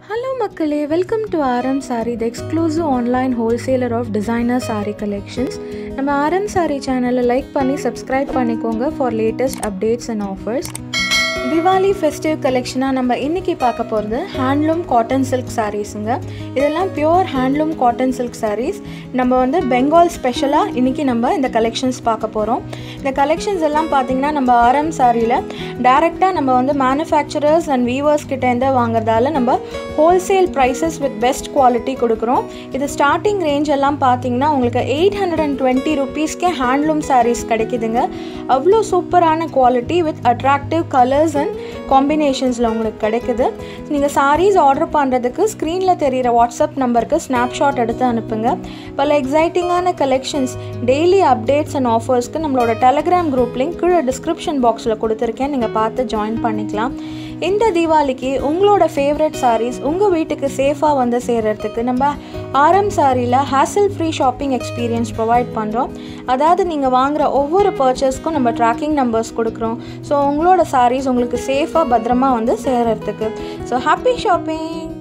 Hello மக்களே welcome to RM saree the exclusive online wholesaler of designer saree collections நம்ம RM saree சேனலை like பண்ணி subscribe பண்ணிக்கோங்க for latest updates and offers Diwali festive கலெக்ஷனாக நம்ம இன்றைக்கி பார்க்க போகிறது ஹேண்ட்லூம் காட்டன் சில்க் சாரீஸுங்க இதெல்லாம் pure handloom cotton silk sarees நம்ம வந்து பெங்கால் ஸ்பெஷலாக இன்றைக்கி நம்ம இந்த கலெக்ஷன்ஸ் பார்க்க போகிறோம் இந்த கலெக்ஷன்ஸ் எல்லாம் பார்த்திங்கன்னா நம்ம ஆர்எம் சாரியில் டேரெக்டாக நம்ம வந்து மேனுஃபேக்சரர்ஸ் அண்ட் வீவர்ஸ் கிட்டேருந்து வாங்குறதால நம்ம wholesale prices with best quality கொடுக்குறோம் இது ஸ்டார்டிங் ரேஞ்ச் எல்லாம் பார்த்தீங்கன்னா உங்களுக்கு எயிட் ஹண்ட்ரட் அண்ட் டுவெண்ட்டி ருபீஸ்க்கே ஹேண்ட்லூம் சாரீஸ் கிடைக்குதுங்க அவ்வளோ சூப்பரான quality with attractive colours and காம்பினேஷன்ஸில் உங்களுக்கு கிடைக்குது நீங்கள் சாரீஸ் ஆர்டர் பண்ணுறதுக்கு ஸ்க்ரீனில் தெரிகிற வாட்ஸ்அப் நம்பருக்கு ஸ்னாப்ஷாட் எடுத்து அனுப்புங்க பல எக்ஸைட்டிங்கான கலெக்ஷன்ஸ் டெய்லி அப்டேட்ஸ் அண்ட் ஆஃபர்ஸ்க்கு நம்மளோட டெலகிராம் குரூப் லிங்க் கீழே டிஸ்கிரிப்ஷன் பாக்ஸில் கொடுத்துருக்கேன் நீங்கள் பார்த்து ஜாயின் பண்ணிக்கலாம் இந்த தீபாவளிக்கு உங்களோட ஃபேவரட் சாரீஸ் உங்கள் வீட்டுக்கு சேஃபாக வந்து சேர்கிறதுக்கு நம்ம ஆர்எம் சாரியில் hassle free shopping experience provide பண்ணுறோம் அதாவது நீங்கள் வாங்குகிற ஒவ்வொரு பர்ச்சேஸ்க்கும் நம்ம ட்ராக்கிங் நம்பர்ஸ் கொடுக்குறோம் ஸோ உங்களோட சாரீஸ் உங்களுக்கு சேஃபாக பத்திரமா வந்து சேர்கிறதுக்கு ஸோ ஹாப்பி ஷாப்பிங்